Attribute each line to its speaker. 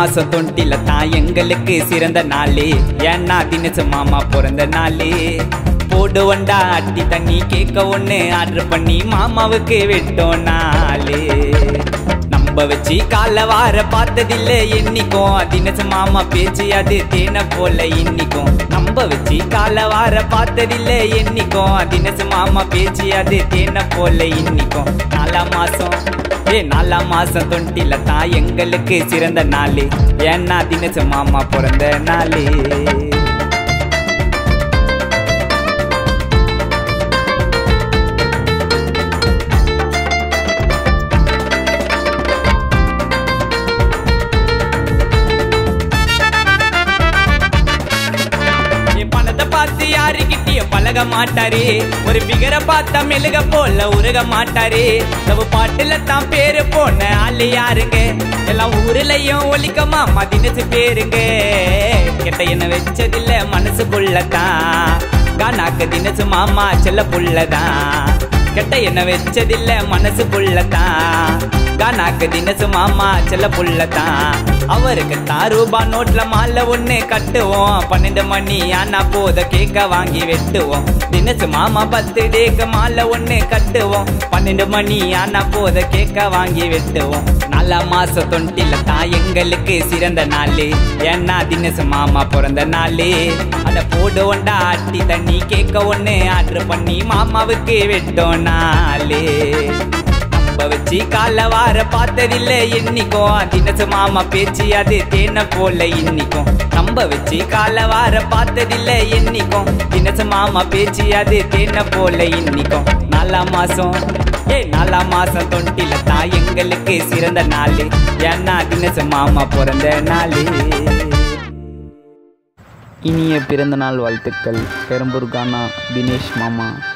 Speaker 1: மாசம் தொண்டில தான் எங்களுக்கு சிறந்த நாளே ஏன்னா தினசு மாமா பிறந்த நாளே போடு வண்டா அட்டி தண்ணி கேட்க ஒண்ணு ஆர்டர் பண்ணி மாமாவுக்கு விட்டோம் நாளே நம்ப வச்சு கால வார பார்த்ததில்ல என்னைக்கும் தினசு மாமா பேச்சு அது தேனை போல இன்னிக்கும் நம்ப வச்சு கால வார பார்த்ததில்ல என்னைக்கும் தினசு மாமா பேச்சு அது தேனை போல இன்னிக்கும் நாலாம் மாசம் ஏ நாலாம் மாசம் தொண்டில தான் எங்களுக்கு சிறந்த நாள் ஏன்னா தினசு மாமா பிறந்த நாளே என் பணத்தை பார்த்து யாருக்கிட்டயும் பழக மாட்டாரு ஒரு பிகரை பார்த்தா மெழுக போல உருக மாட்டாரு நம்ம பாட்டுல தான் பேரு போன ஆளு யாருங்க எல்லாம் ஊர்லயும் ஒலிக்கமா மதினத்து பேருங்க கெட்ட என்ன வச்சதில்ல மனசுக்குள்ளதான் கானாக்கு தினசு மாமா செல்ல புள்ளதான் கெட்ட என்ன வச்சதில்ல மனசுக்குள்ளதான் கானாக்கு தினசு மாமா செல்ல புள்ளதான் அவருக்கு தான் ரூபா நோட்ல மாலை ஒண்ணு கட்டுவோம் பன்னெண்டு மணி ஆனா போத கேக்க வாங்கி வெட்டுவோம் தினசு மாமா பத்து டேக்கு மாலை ஒண்ணு கட்டுவோம் பன்னெண்டு மணி ஆனா போத கேக்க வாங்கி வெட்டுவோம் நல்ல மாசம் தொண்டில தான் எங்களுக்கு சிறந்த நாள் ஏன்னா தினசு மாமா பிறந்த நாள் அத போடுவோண்டா ஆட்டி தண்ணி கேக்க ஒண்ணு ஆர்டர் பண்ணி மாமாவுக்கு வெட்டோம் நாளே நம்ப வச்சு கால வார பார்த்ததில்ல என்னைக்கும் தினசு மாமா பேச்சு அது தேனை போல இன்னிக்கும் நம்ப வச்சு கால வார பார்த்ததில்ல என்னைக்கும் தினசு மாமா பேச்சு அது தேனை போல இன்னிக்கும் நாலாம் மாசம் ஏ நாலாம் மாசம் தொண்டில தான் எங்களுக்கு சிறந்த நாள் ஏன்னா தினசு மாமா பிறந்த நாள்
Speaker 2: இனிய பிறந்தநாள் வாழ்த்துக்கள் பெரம்பூர் கானா தினேஷ் மாமா